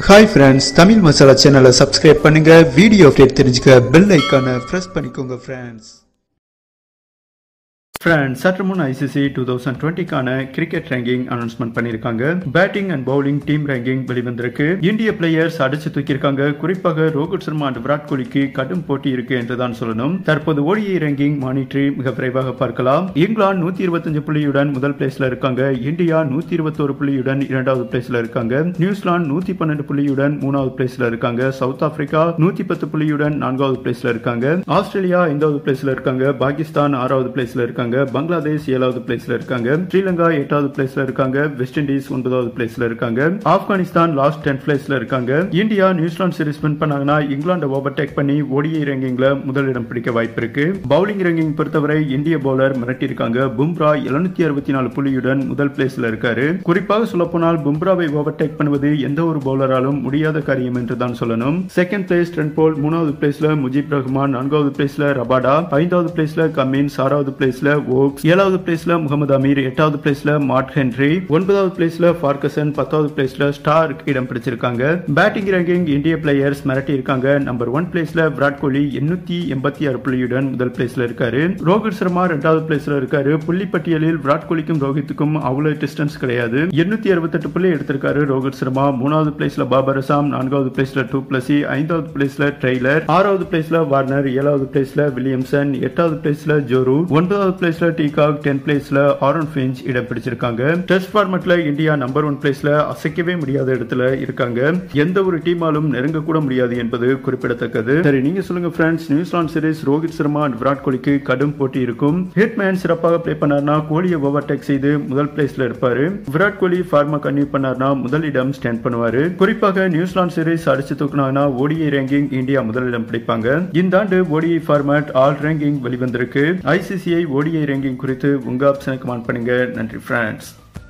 hi friends Tamil masala சேனலை subscribe பண்ணுங்க video update தெரிஞ்சுக்க பெல் ஐக்கானை ப்ரெஸ் பண்ணிக்கோங்க ஃப்ரெண்ட்ஸ் ஃப்ரெண்ட்ஸ் சற்று முன் ஐசிசி டூ தௌசண்ட் டுவெண்ட்டிக்கான கிரிக்கெட் ரேங்கிங் அனௌன்ஸ்மெண்ட் பண்ணியிருக்காங்க batting and bowling team ranking வெளிவந்திருக்கு இந்திய பிளேயர்ஸ் அடிச்சு தூக்கியிருக்காங்க குறிப்பாக ரோஹித் சர்மா அண்ட் விராட் கோலிக்கு கடும் போட்டி இருக்கு என்றுதான் சொல்லணும் தற்போது ஓடிஐ ரேங்கிங் மானிட்டரி மிக விரைவாக பார்க்கலாம் இங்கிலாந்து நூத்தி இருபத்தஞ்சு புள்ளியுடன் முதல் பிளேஸ்ல இருக்காங்க இந்தியா நூத்தி இருபத்தோரு புள்ளியுடன் இரண்டாவது பிளேஸ்ல இருக்காங்க நியூசிலாந்து நூத்தி பன்னெண்டு புள்ளியுடன் மூணாவது பிளேஸ்ல இருக்காங்க சவுத் ஆப்பிரிக்கா நூத்தி பத்து புள்ளியுடன் நான்காவது பிளேஸ்ல இருக்காங்க ஆஸ்திரேலியா ஐந்தாவது பிளேஸ்ல இருக்காங்க பாகிஸ்தான் ஆறாவது பிளேஸ்ல இருக்காங்க பங்களாதேஷ் ஏழாவது பிளேஸ்ல இருக்காங்க ஸ்ரீலங்கா எட்டாவது பிளேஸ்ல இருக்காங்க வெஸ்ட் இண்டீஸ் ஒன்பதாவது பிளேஸ்ல இருக்காங்க ஆப்கானிஸ்தான் லாஸ்ட் டென்த் பிளேஸ்ல இருக்காங்க இந்தியா நியூசிலாந்து சீரிஸ் வின் பண்ணாங்கன்னா இங்கிலாந்து ஓவர்டேக் பண்ணி ஓடிஐ ரேங்கிங்ல முதலிடம் பிடிக்க வாய்ப்பு இருக்கு பவுலிங் ரேங்கிங் பொறுத்தவரை இந்திய பவுலர் மிரட்டியிருக்காங்க பும்ரா எழுநூத்தி அறுபத்தி நாலு புள்ளியுடன் முதல் பிளேஸ்ல இருக்காரு குறிப்பாக சொல்ல போனால் பும்ராவை ஓவர்டேக் பண்ணுவது எந்த ஒரு பவுலராலும் முடியாத காரியம் என்று தான் சொல்லணும் செகண்ட் பிளேஸ் ட்ரெண்ட் போல் மூணாவது பிளேஸ்ல முஜிப் ரஹ்மான் நான்காவது பிளேஸ்ல ரபாடா ஐந்தாவது பிளேஸ்ல கமின்ஸ் ஆறாவது பிளேஸ்ல ஓக்ஸ் ஏழாவது பிளேஸ்ல முகமது அமீர் எட்டாவது பிளேஸ்ல மார்க் ஹென்ரி ஒன்பதாவது பிளேஸ்ல ஃபார்கசன் பத்தாவது பிளேஸ்ல ஸ்டார்க் இடம் பிடிச்சிருக்காங்க பேட்டிங் ரேங்கிங் இந்திய பிளேயர்ஸ் மிரட்டி இருக்காங்க நம்பர் ஒன் பிளேஸ்ல விராட் கோலி எண்ணூத்தி எண்பத்தி ஆறு புள்ளியுடன் முதல் பிளேஸ்ல இருக்காரு ரோஹித் சர்மா ரெண்டாவது பிளேஸ்ல இருக்காரு புள்ளி பட்டியலில் விராட் கோலிக்கும் ரோஹித்துக்கும் அவ்வளவு டிஸ்டன்ஸ் கிடையாது எண்ணூத்தி அறுபத்தெட்டு புள்ளி எடுத்திருக்காரு ரோஹித் சர்மா மூணாவது பிளேஸ்ல பாபர் அசாம் நான்காவது பிளேஸ்ல டூ பிளஸி ஐந்தாவது பிளேஸ்ல ட்ரெய்லர் ஆறாவது பிளேஸ்ல வார்னர் ஏழாவது பிளேஸ்ல வில்லியம்சன் எட்டாவது பிளேஸ்ல ஜோரு ஒன்பதாவது பிளேஸ்ல டீகாக் டென் பிளேஸ்ல ஆரன் பிஞ்ச் இடம் பிடிச்சிருக்காங்க டெஸ்ட் ஃபார்மெட்ல இந்தியா நம்பர் ஒன் பிளேஸ்ல அசைக்கவே முடியாத இடத்துல இருக்காங்க எந்த ஒரு டீமாலும் நெருங்க கூட முடியாது என்பது குறிப்பிடத்தக்கது சரி நீங்க சொல்லுங்க friends New Zealand series Rohit Sharma and Virat கோலிக்கு கடும் போட்டி இருக்கும் ஹிட்மேன் சிறப்பாக பிளே பண்ணார்னா கோலியை ஓவர்டேக் செய்து முதல் பிளேஸ்ல இருப்பாரு விராட் கோலி ஃபார்மா கன்டினியூ பண்ணார்னா முதலிடம் ஸ்டாண்ட் பண்ணுவாரு குறிப்பாக நியூசிலாந்து சீரிஸ் அடிச்சு தூக்குனாங்கன்னா ஓடிஐ ரேங்கிங் இந்தியா முதலிடம் பிடிப்பாங்க இந்த ஆண்டு ஓடிஐ ஃபார்மேட் ஆல் ரேங்கிங் வெளிவந்திருக்கு ஐசிசிஐ ஓடிஐ ரேங்கிங் குறித்து உங்க ஆப்ஷனை கமெண்ட் பண்ணுங்க நன்றி ஃப்ரெண்ட்ஸ்